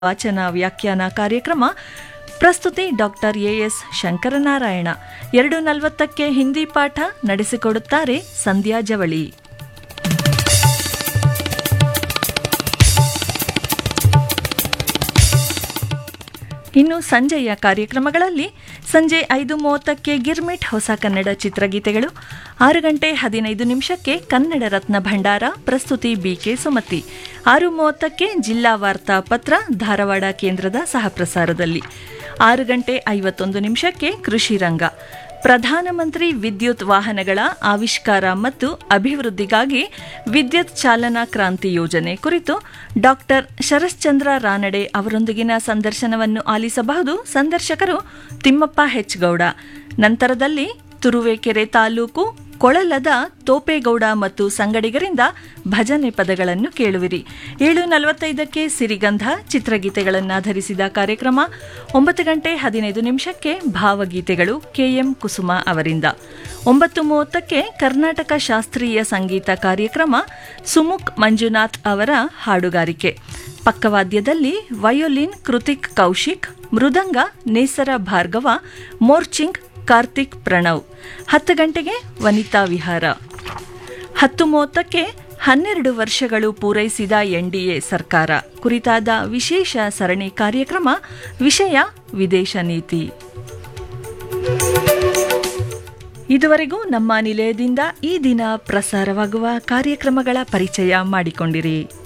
ವಾಚನ ವ್ಯಾಖ್ಯಾನ ಕಾರ್ಯಕ್ರಮ ಪ್ರಸ್ತುತಿ ಡಾಕ್ಟರ್ ಎಎಸ್ ಶಂಕರನಾರಾಯಣ ಎರಡು ನಲವತ್ತಕ್ಕೆ ಹಿಂದಿ ಪಾಠ ನಡೆಸಿಕೊಡುತ್ತಾರೆ ಸಂಧ್ಯಾ ಜವಳಿ ಇನ್ನು ಸಂಜೆಯ ಕಾರ್ಯಕ್ರಮಗಳಲ್ಲಿ ಸಂಜೆ ಐದು ಮೂವತ್ತಕ್ಕೆ ಗಿರ್ಮಿಟ್ ಹೊಸ ಕನ್ನಡ ಚಿತ್ರಗೀತೆಗಳು ಆರು ಗಂಟೆ ಹದಿನೈದು ನಿಮಿಷಕ್ಕೆ ಕನ್ನಡ ರತ್ನ ಭಂಡಾರ ಪ್ರಸ್ತುತಿ ಬಿಕೆ ಸುಮತಿ ಆರು ಮೂವತ್ತಕ್ಕೆ ಜಿಲ್ಲಾ ವಾರ್ತಾ ಪತ್ರ ಧಾರವಾಡ ಕೇಂದ್ರದ ಸಹಪ್ರಸಾರದಲ್ಲಿ ಆರು ಗಂಟೆ ಐವತ್ತೊಂದು ನಿಮಿಷಕ್ಕೆ ಕೃಷಿ ರಂಗ ಪ್ರಧಾನಮಂತ್ರಿ ವಿದ್ಯುತ್ ವಾಹನಗಳ ಆವಿಷ್ಕಾರ ಮತ್ತು ಅಭಿವೃದ್ಧಿಗಾಗಿ ವಿದ್ಯುತ್ ಚಾಲನಾ ಕ್ರಾಂತಿ ಯೋಜನೆ ಕುರಿತು ಡಾಕ್ಟರ್ ಶರಶ್ಚಂದ್ರ ರಾನಡೆ ಅವರೊಂದಿಗಿನ ಸಂದರ್ಶನವನ್ನು ಆಲಿಸಬಹುದು ಸಂದರ್ಶಕರು ತಿಮ್ಮಪ್ಪ ಹೆಚ್ಗೌಡ ನಂತರದಲ್ಲಿ ತುರುವೇಕೆರೆ ತಾಲೂಕು ಕೊಳಲದ ತೋಪೇಗೌಡ ಮತ್ತು ಸಂಗಡಿಗರಿಂದ ಭಜನೆ ಪದಗಳನ್ನು ಕೇಳುವಿರಿ ಏಳು ನಲವತ್ತೈದಕ್ಕೆ ಸಿರಿಗಂಧ ಚಿತ್ರಗೀತೆಗಳನ್ನಾಧರಿಸಿದ ಕಾರ್ಯಕ್ರಮ ಒಂಬತ್ತು ಗಂಟೆ ಹದಿನೈದು ನಿಮಿಷಕ್ಕೆ ಭಾವಗೀತೆಗಳು ಕೆಎಂ ಕುಸುಮ ಅವರಿಂದ ಒಂಬತ್ತು ಮೂವತ್ತಕ್ಕೆ ಕರ್ನಾಟಕ ಶಾಸ್ತ್ರೀಯ ಸಂಗೀತ ಕಾರ್ಯಕ್ರಮ ಸುಮುಖ್ ಮಂಜುನಾಥ್ ಅವರ ಹಾಡುಗಾರಿಕೆ ಪಕ್ಕವಾದ್ಯದಲ್ಲಿ ವಯೋಲಿನ್ ಕೃತಿಕ್ ಕೌಶಿಕ್ ಮೃದಂಗ ನೇಸರ ಭಾರ್ಗವ ಮೋರ್ಚಿಂಗ್ ಕಾರ್ತಿಕ್ ಪ್ರಣವ್ ಹತ್ತು ಗಂಟೆಗೆ ವನಿತಾ ವಿಹಾರ ಹತ್ತು ಮೂವತ್ತಕ್ಕೆ ಹನ್ನೆರಡು ವರ್ಷಗಳು ಪೂರೈಸಿದ ಎನ್ಡಿಎ ಸರ್ಕಾರ ಕುರಿತಾದ ವಿಶೇಷ ಸರಣಿ ಕಾರ್ಯಕ್ರಮ ವಿಷಯ ವಿದೇಶ ನೀತಿ ಇದುವರೆಗೂ ನಮ್ಮ ನಿಲಯದಿಂದ ಈ ದಿನ ಪ್ರಸಾರವಾಗುವ ಕಾರ್ಯಕ್ರಮಗಳ ಪರಿಚಯ ಮಾಡಿಕೊಂಡಿರಿ